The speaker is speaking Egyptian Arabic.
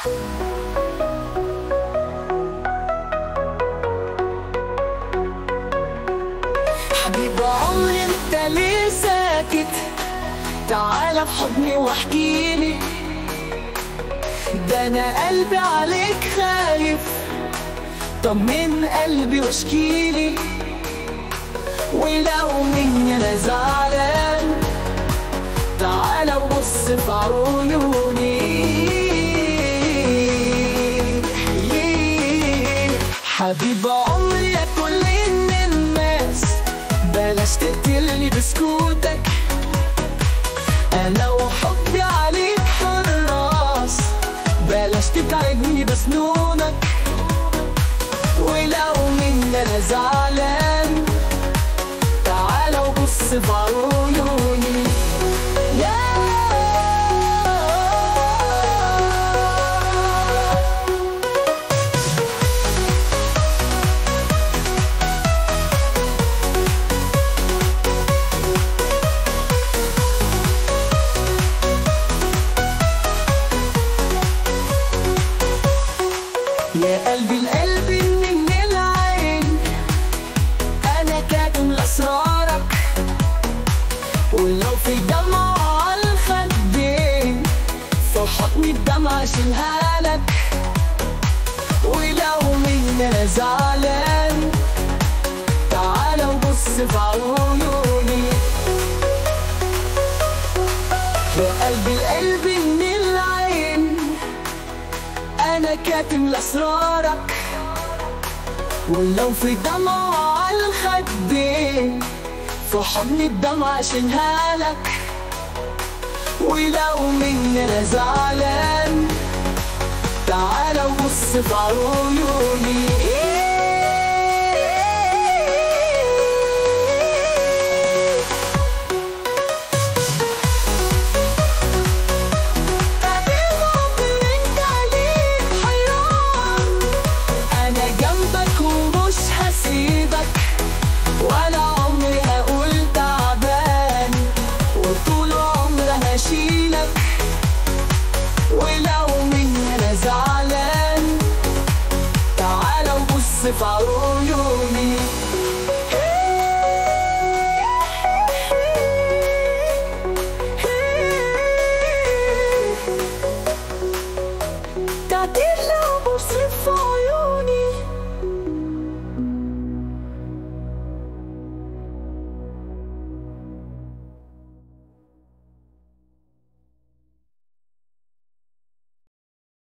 حبيب عمري انت ليه ساكت تعال بحضني واحكيلي ده انا قلبي عليك خايف طمن قلبي واشكيلي ولو مني انا زعلان تعال وبص في عيوني حبيب عمري يا كل الناس بلاش تقتلني بسكوتك انا وحبي عليك حراس بلاش تتعبني بسنونك ولو مني انا زعلان تعال وبص في عيوني يا يا قلبي القلب من العين انا كاتم اسرارك ولو في دمعة على الخدين فحطني الدمعة اشيلها لك ولو مني انا زعلان تعال وبص في عيوني يا قلبي القلب من العين انا كاتم لاسرارك ولو في دمعة على الخدين فحضني الدمعة اشيلها لك ولو مني انا زعلان تعال وبص في عيوني أنا جنبك ومش هسيبك ولا عمري هقول تعبان وطول عمري هشيلك ولو مني أنا زعلان تعال وبص في عيوني تعطيلي وبص في